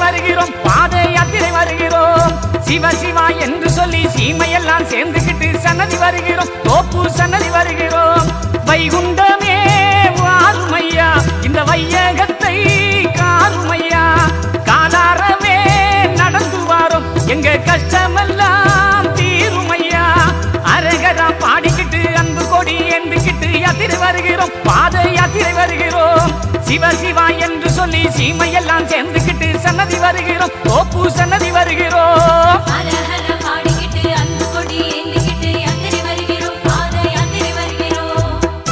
வருகிறோம் பாத யாத்திரை வருகிறோம் சிவ சிவா என்று சொல்லி சீமையெல்லாம் சேர்ந்துக்கிட்டு சன்னதி வருகிறோம் தோப்பு சன்னதி வருகிறோம் வைகுண்டமே வாருமையா இந்த வையகத்தை காருமையா காலாரவே நடந்து வாரோம் எங்க கஷ்டமெல்லாம் தீருமையா அரகரா பாடிக்கிட்டு அன்பு கொடி ஏந்திக்கிட்டு யாத்திரை வருகிறோம் பாத யாத்திரை வருகிறோம் சிவ சிவா என்று சொல்லி சீமையெல்லாம் சேர்ந்துக்கிட்டு சன்னதி வருகிறோம் தோப்பு சன்னதி வருகிறோம் ஹர ஹர பாடிக்கிட்டு அன்பு கொடி ஏந்திக்கிட்டு யாத்திரை வருகிறோம் பாத யாத்திரை வருகிறோம்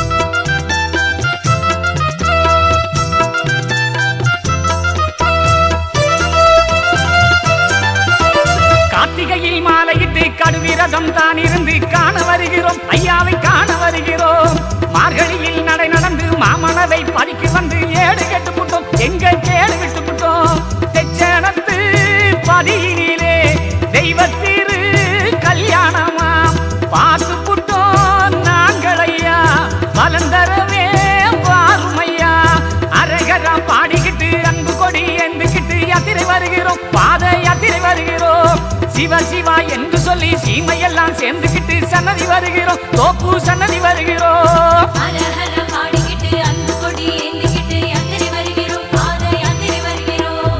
கார்த்திகையில் மாலையிட்டு கடுவிரதம் தான் இருந்து காண வருகிறோம் ஐயாவை காண வருகிறோம் மார்கழியில் நடை நடந்து மாமனவை பறிக்கு வந்து ஏடு கெட்டு புட்டோம் எங்க கேடு விட்டு புட்டோம் தெச்சனத்து பதியினிலே தெய்வத்திரு கல்யாணமாம் பார்த்து புட்டோம் நாங்கள் ஐயா வளர்ந்தரவே வாருமையா அரகரா பாடிக்கிட்டு அன்பு கொடி ஏந்துக்கிட்டு யாத்திரை வருகிறோம் பாத யாத்திரை வருகிறோம் சிவ சிவா என்று சொல்லி சீமையெல்லாம் சேர்ந்துக்கிட்டு சன்னதி வருகிறோம் தோப்பு சன்னதி வருகிறோம் ஹர ஹர பாடிக்கிட்டு அன்பு கொடி ஏந்திக்கிட்டு யாத்திரை வருகிறோம் பாத யாத்திரை வருகிறோம்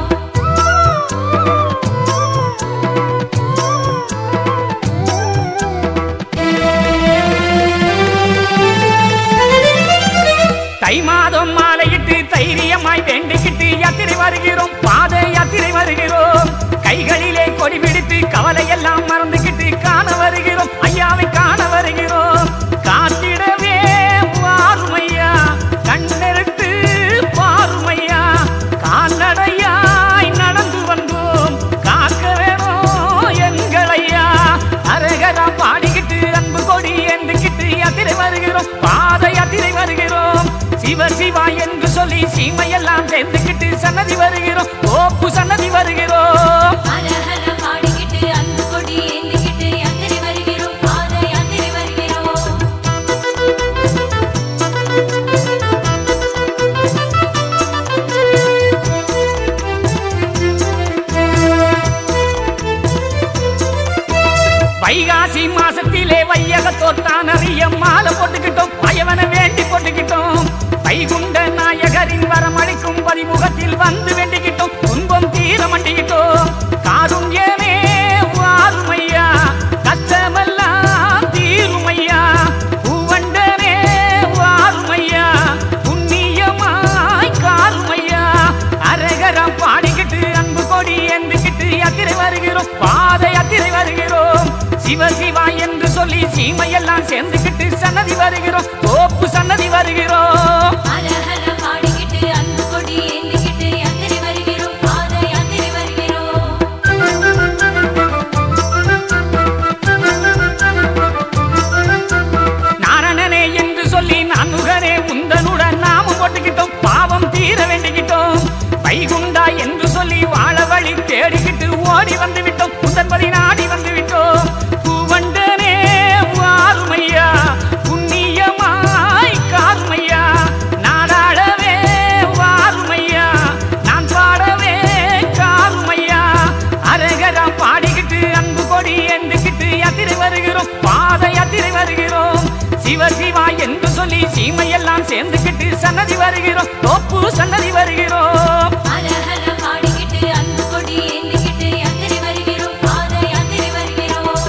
தை மாதம் மாலையிட்டு தைரியமாய் வேண்டிக்கிட்டு யாத்திரை வருகிறோம் பாத யாத்திரை வருகிறோம் கைகளிலே கொடி பிடித்து கவலையெல்லாம் மறந்துக்கிட்டு காண வருகிறோம் ஐயாவை காண வருகிறோம் காத்திடவே வாருமையா கண்ணெடுத்து பாருமையா கால்நடையாய் நடந்து வந்தோம் காக்க வேணும் எங்களையா அரகரா பாடிக்கிட்டு அன்பு கொடி ஏந்துக்கிட்டு யாத்திரை வருகிறோம் பாத யாத்திரை வருகிறோம் சிவ சிவா என்று சொல்லி சீமையெல்லாம் சேர்ந்துக்கிட்டு சன்னதி வருகிறோம் ஓப்பு சன்னதி வருகிறோம் ஹர ஹர பாடிக்கிட்டு அன்பு கொடி ஏந்திக்கிட்டு யாத்திரை வருகிறோம் பாத யாத்திரை வருகிறோம் வைகாசி மாசத்திலே வையகத்தோத்தான் அறிய மாலை போட்டுக்கிட்டோம் பயவனை வேண்டி போட்டுக்கிட்டோம் வைகுண்ட நாயகரின் வரமளிக்கும் பதிமுகத்தில் வந்து வேண்டிக்கிட்டோம் துன்பம் தீர மண்டிக்கிட்டோம் காருண்யமே வாருமையா கஷ்டமெல்லாம் தீருமையா பூவண்டனே வாருமையா புண்ணியமாய் காருமையா அரகரம் பாடிக்கிட்டு அன்பு கொடி ஏந்துக்கிட்டு யாத்திரை வருகிறோம் பாத யாத்திரை வருகிறோம் சிவ சிவா என்று சொல்லி சீமையெல்லாம் சேர்ந்துக்கிட்டு சன்னதி வருகிறோம் தோப்பு சன்னதி வருகிறோம் ஹர ஹர பாடிக்கிட்டு அன்பு கொடி ஏந்திக்கிட்டு யாத்திரை வருகிறோம் பாத யாத்திரை வருகிறோம் நாரணனே என்று சொல்லி நான்முகனே உந்தனுடன் நாமம் போட்டுக்கிட்டோம் பாவம் தீர வேண்டிக்கிட்டோம் வைகுண்டா என்று சொல்லி வாழ வழி தேடிக்கிட்டு ஓடி வந்து விட்டோம் உந்தன்பதி நாடி வந்து விட்டோம் பூவண்டனே வாருமையா புண்ணியமாய் காருமையா நாடாளவே வாருமையா நான் பாடவே காருமையா அரகரா பாடிக்கிட்டு அன்பு கொடி ஏந்துக்கிட்டு யாத்திரை வருகிறோம் பாத யாத்திரை வருகிறோம் சிவ சிவா என்று சொல்லி சீமையெல்லாம் சேர்ந்துக்கிட்டு சன்னதி வருகிறோம் தோப்பு சன்னதி வருகிறோம் ஹர ஹர பாடிக்கிட்டு அன்பு கொடி ஏந்திக்கிட்டு யாத்திரை வருகிறோம் பாத யாத்திரை வருகிறோம்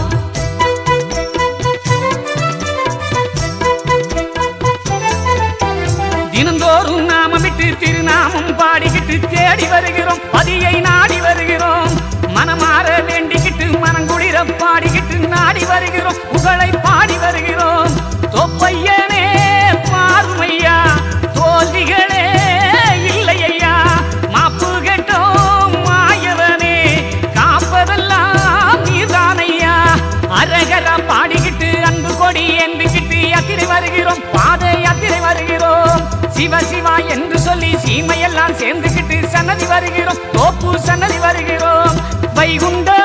தினந்தோறும் நாமமிட்டு திருநாமம் பாடிக்கிட்டு தேடி வருகிறோம் பதியை நாடி வருகிறோம் மனமாற வேண்டிக்கிட்டு மனங்குளிர பாடிக்கிட்டு நாடி வருகிறோம் புகழை பாடி வருகிறோம் தொப்பையனே பாருமையா தோல்விகளே இல்லையா மாப்பு கெட்டோம் மாயவனே காப்பதெல்லாம் நீதானையா அரகரா பாடிக்கிட்டு அன்பு கொடி ஏந்துக்கிட்டு யாத்திரை வருகிறோம் பாத யாத்திரை வருகிறோம் சிவ சிவா என்று சொல்லி சீமையெல்லாம் சேர்ந்துக்கிட்டு சன்னதி வருகிறோம் தோப்பு சன்னதி வருகிறோம் வைகுண்ட